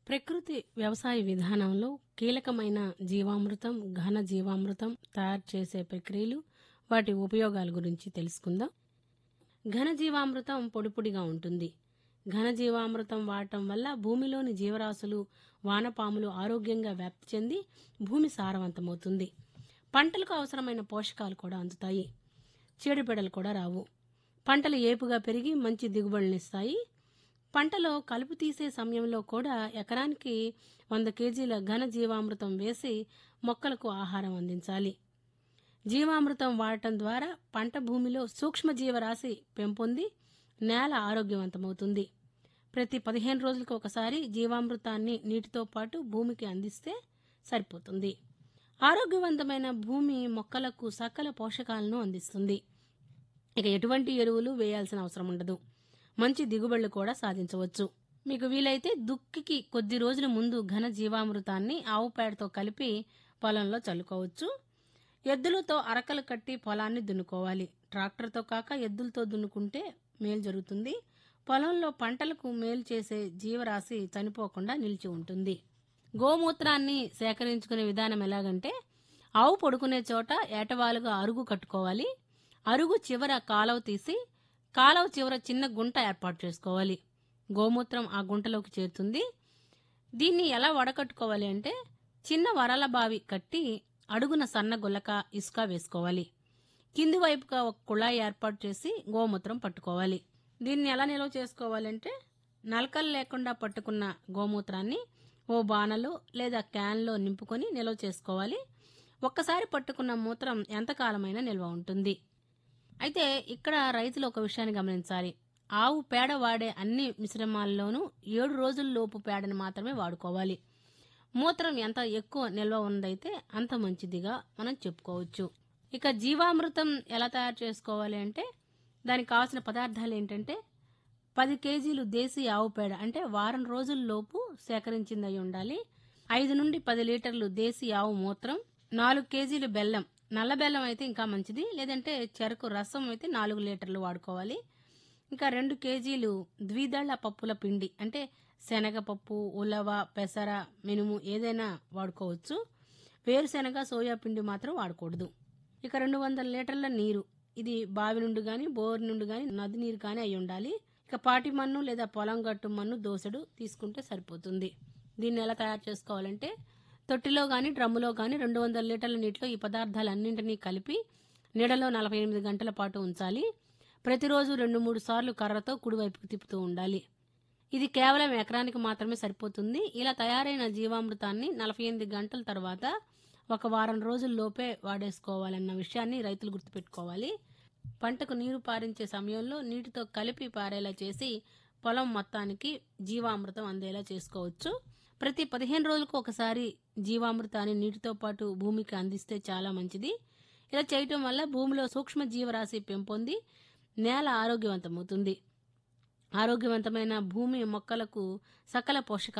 ప్రకృతి వ్యవసాయ విధానంలో కీలకమైన జీవామృతం ఘన జీవామృతం తయారు చేసే ప్రక్రియలు వాటి ఉపయోగాల గురించి తెలుసుకుందాం ఘన జీవామృతం పొడి పొడిగా ఉంటుంది ఘన జీవామృతం వాడటం వల్ల భూమిలోని జీవరాశులు వానపాములు ఆరోగ్యంగా వ్యాప్తి చెంది భూమి సారవంతమవుతుంది పంటలకు అవసరమైన పోషకాలు కూడా అందుతాయి చీడపీడలు కూడా రావు పంటలు ఏపుగా పెరిగి మంచి దిగుబడులనిస్తాయి పంటలో కలుపు తీసే సమయంలో కూడా ఎకరానికి వంద కేజీల ఘన జీవామృతం వేసి మొక్కలకు ఆహారం అందించాలి జీవామృతం వాడటం ద్వారా పంట భూమిలో సూక్ష్మజీవరాశి పెంపొంది నేల ఆరోగ్యవంతమవుతుంది ప్రతి పదిహేను రోజులకు ఒకసారి జీవామృతాన్ని నీటితో పాటు భూమికి అందిస్తే సరిపోతుంది ఆరోగ్యవంతమైన భూమి మొక్కలకు సకల పోషకాలను అందిస్తుంది ఇక ఎటువంటి ఎరువులు వేయాల్సిన అవసరం ఉండదు మంచి దిగుబడులు కూడా సాధించవచ్చు మీకు వీలైతే దుక్కికి కొద్ది రోజుల ముందు ఘన జీవామృతాన్ని ఆవు పేడతో కలిపి పొలంలో చల్లుకోవచ్చు ఎద్దులతో అరకలు కట్టి పొలాన్ని దున్నుకోవాలి ట్రాక్టర్తో కాక ఎద్దులతో దున్నుకుంటే మేలు జరుగుతుంది పొలంలో పంటలకు మేలు చేసే జీవరాశి చనిపోకుండా నిలిచి ఉంటుంది గోమూత్రాన్ని సేకరించుకునే విధానం ఎలాగంటే ఆవు పడుకునే చోట ఏటవాలుగా అరుగు కట్టుకోవాలి అరుగు చివర కాలవ తీసి కాలవ చివర చిన్న గుంట ఏర్పాటు చేసుకోవాలి గోమూత్రం ఆ గుంటలోకి చేరుతుంది దీన్ని ఎలా వడకట్టుకోవాలి అంటే చిన్న వరల బావి కట్టి అడుగున సన్న గుల్లక ఇసుక వేసుకోవాలి కింది వైపుగా ఒక కుళాయి ఏర్పాటు చేసి గోమూత్రం పట్టుకోవాలి దీన్ని ఎలా నిల్వ చేసుకోవాలంటే నలకలు లేకుండా పట్టుకున్న గోమూత్రాన్ని ఓ బాణలో లేదా క్యాన్లో నింపుకొని నిల్వ చేసుకోవాలి ఒక్కసారి పట్టుకున్న మూత్రం ఎంతకాలమైనా నిల్వ ఉంటుంది అయితే ఇక్కడ రైతులు ఒక విషయాన్ని గమనించాలి ఆవు పేడ వాడే అన్ని మిశ్రమాల్లోనూ ఏడు రోజుల లోపు పేడని మాత్రమే వాడుకోవాలి మూత్రం ఎంత ఎక్కువ నిల్వ ఉందైతే అంత మంచిదిగా మనం చెప్పుకోవచ్చు ఇక జీవామృతం ఎలా తయారు చేసుకోవాలి అంటే దానికి కావాల్సిన పదార్థాలు ఏంటంటే పది కేజీలు దేశీ ఆవు పేడ అంటే వారం రోజుల లోపు సేకరించింది అయి ఉండాలి ఐదు నుండి పది లీటర్లు దేశీ ఆవు మూత్రం నాలుగు కేజీలు బెల్లం నల్ల బెల్లం అయితే ఇంకా మంచిది లేదంటే చెరకు రసం అయితే నాలుగు లీటర్లు వాడుకోవాలి ఇంకా రెండు కేజీలు ద్విదళ పప్పుల పిండి అంటే శనగపప్పు ఉలవ పెసర మినుము ఏదైనా వాడుకోవచ్చు వేరుశెనగ సోయా పిండి మాత్రం వాడకూడదు ఇక రెండు వందల లీటర్ల నీరు ఇది బావి నుండి కానీ బోర్ నుండి కానీ నది నీరు కానీ అయి ఉండాలి ఇక పాటి మన్ను లేదా పొలం గట్టు మన్ను దోసెడు తీసుకుంటే సరిపోతుంది దీన్ని ఎలా తయారు చేసుకోవాలంటే తొట్టిలో కానీ డ్రమ్ములో కానీ రెండు వందల లీటర్ల నీటిలో ఈ పదార్థాలన్నింటినీ కలిపి నీడలో నలభై ఎనిమిది గంటల పాటు ఉంచాలి ప్రతిరోజు రెండు మూడు సార్లు కర్రతో కుడివైపుకు తిప్పుతూ ఉండాలి ఇది కేవలం ఎకరానికి మాత్రమే సరిపోతుంది ఇలా తయారైన జీవామృతాన్ని నలభై ఎనిమిది గంటల తర్వాత ఒక వారం రోజుల లోపే వాడేసుకోవాలన్న విషయాన్ని రైతులు గుర్తుపెట్టుకోవాలి పంటకు నీరు పారించే సమయంలో నీటితో కలిపి పారేలా చేసి పొలం మొత్తానికి జీవామృతం అందేలా చేసుకోవచ్చు ప్రతి పదిహేను రోజులకు ఒకసారి జీవామృతాన్ని నీటితో పాటు భూమికి అందిస్తే చాలా మంచిది ఇలా చేయటం వల్ల భూమిలో సూక్ష్మ జీవరాశి పెంపొంది నేల ఆరోగ్యవంతమవుతుంది ఆరోగ్యవంతమైన భూమి మొక్కలకు సకల పోషకాలు